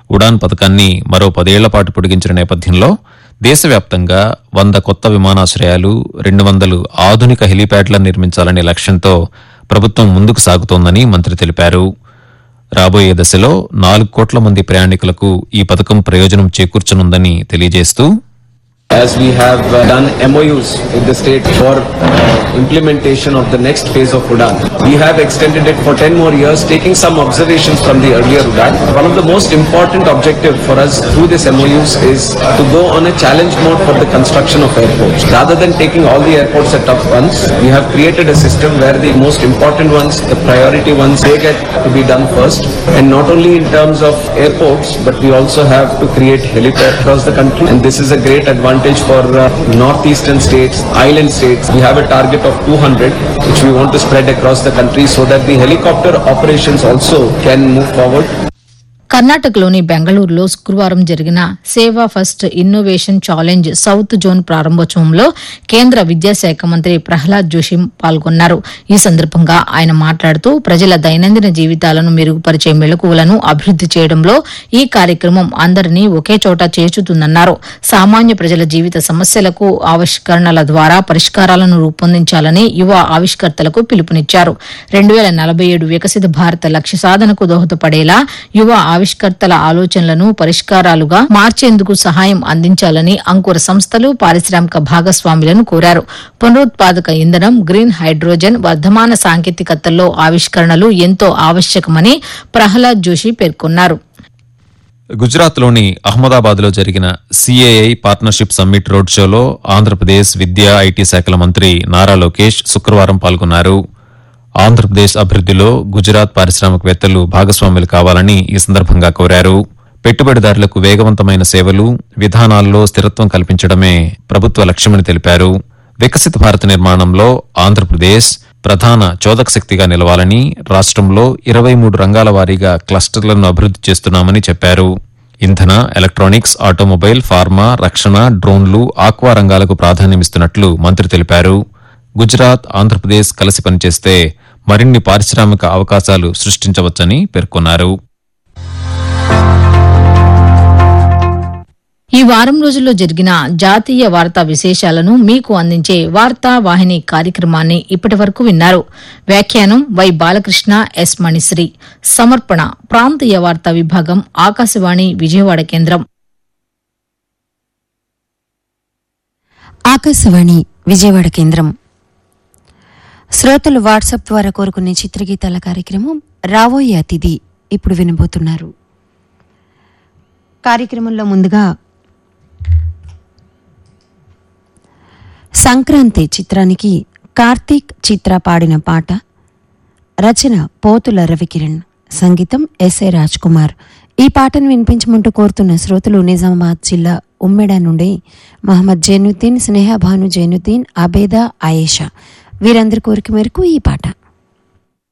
ఉడాన్ పథకాన్ని మరో పదేళ్ల పాటు పొడిగించిన నేపథ్యంలో దేశవ్యాప్తంగా వంద కొత్త విమానాశ్రయాలు రెండు వందలు ఆధునిక హెలీప్యాడ్లను నిర్మించాలనే లక్ష్యంతో ప్రభుత్వం ముందుకు సాగుతోందని మంత్రి తెలిపారు రాబోయే దశలో నాలుగు కోట్ల మంది ప్రయాణికులకు ఈ పథకం ప్రయోజనం చేకూర్చనుందని తెలియజేస్తూ As we have uh, done MOUs with the state for uh, implementation of the next phase of UDAN, we have extended it for 10 more years, taking some observations from the earlier UDAN. One of the most important objective for us through this MOUs is to go on a challenge mode for the construction of airports. Rather than taking all the airports at up once, we have created a system where the most important ones, the priority ones, they get to be done first. And not only in terms of airports, but we also have to create helipad across the country. And this is a great advantage for uh, northeastern states, island states. We have a target of 200, which we want to spread across the country so that the helicopter operations also can move forward. కర్ణాటకలోని బెంగళూరులో శుక్రవారం జరిగిన Seva first innovation challenge south zone ప్రారంభోత్సవంలో కేంద్ర విద్యాశాఖ మంత్రి ప్రహ్లాద్ జోషి పాల్గొన్నారు ఈ సందర్భంగా ఆయన మాట్లాడుతూ ప్రజల దైనందిన జీవితాలను మెరుగుపరిచే మెళకువలను అభివృద్ది చేయడంలో ఈ కార్యక్రమం అందరినీ ఒకే చోట చేర్చుతుందన్నారు సామాన్య ప్రజల జీవిత సమస్యలకు ఆవిష్కరణల ద్వారా పరిష్కారాలను రూపొందించాలని యువ ఆవిష్కర్తలకు పిలుపునిచ్చారు రెండు వేల నలభై ఏడు వికసిత భారత లక్ష్య సాధనకు దోహదపడేలా యువ ఆవిష్కర్తల ఆలోచనలను పరిష్కారాలుగా మార్చేందుకు సహాయం అందించాలని అంకుర సంస్థలు పారిశ్రామిక భాగస్వాములను కోరారు పునరుత్పాదక ఇంధనం గ్రీన్ హైడ్రోజన్ వర్ధమాన సాంకేతికతల్లో ఆవిష్కరణలు ఎంతో ఆవశ్యకమని ప్రహ్లాద్ జోషి పేర్కొన్నారు గుజరాత్లోని అహ్మదాబాద్లో జరిగిన సిఏఐ పార్ట్నర్షిప్ సమ్మిట్ రోడ్ షోలో ఆంధ్రప్రదేశ్ విద్యా ఐటీ శాఖల మంత్రి నారా లోకేష్ శుక్రవారం పాల్గొన్నారు ఆంధ్రప్రదేశ్ అభివృద్దిలో గుజరాత్ పారిశ్రామికవేత్తలు భాగస్వాములు కావాలని ఈ సందర్భంగా కోరారు పెట్టుబడిదారులకు వేగవంతమైన సేవలు విధానాల్లో స్థిరత్వం కల్పించడమే ప్రభుత్వ లక్ష్యమని తెలిపారు వికసిత భారత నిర్మాణంలో ఆంధ్రప్రదేశ్ ప్రధాన చోదక శక్తిగా నిలవాలని రాష్ట్రంలో ఇరవై మూడు రంగాల వారీగా క్లస్టర్లను అభివృద్ది చేస్తున్నామని చెప్పారు ఇంధన ఎలక్ట్రానిక్స్ ఆటోమొబైల్ ఫార్మా రక్షణ డ్రోన్లు ఆక్వా రంగాలకు ప్రాధాన్యమిస్తున్నట్లు మంత్రి తెలిపారు గుజరాత్ ఆంధ్రప్రదేశ్ కలిసి పనిచేస్తే మరిన్ని పారిశ్రామిక అవకాశాలు సృష్టించవచ్చని పేర్కొన్నారు ఈ వారం రోజుల్లో జరిగిన జాతీయ వార్తా విశేషాలను మీకు అందించే వార్తా వాహిని కార్యక్రమాన్ని ఇప్పటి వరకు విన్నారు వ్యాఖ్యానం వై బాలకృష్ణ ఎస్ మణిశ్రీ సమర్పణ ప్రాంతీయ వార్తా విభాగం ఆకాశవాణి విజయవాడ కేంద్రం ఆకాశవాణి విజయవాడ కేంద్రం శ్రోతలు వాట్సాప్ ద్వారా కోరుకునే చిత్రగీతాల కార్యక్రమం రాబోయే అతిథి ఇప్పుడు వినబోతున్నారు కార్యక్రమంలో ముందుగా సంక్రాంతి చిత్రానికి కార్తీక్ చిత్ర పాడిన పాట రచన పోతుల రవికిరణ్ సంగీతం ఎస్ఏ రాజ్ కుమార్ ఈ పాటను వినిపించమంటూ కోరుతున్న శ్రోతలు నిజామాబాద్ జిల్లా ఉమ్మెడ నుండి మహమ్మద్ జైనుద్దీన్ స్నేహ భాను జైనుద్దీన్ అబేదా ఆయేషా వీరందరి కోరిక మేరకు ఈ పాట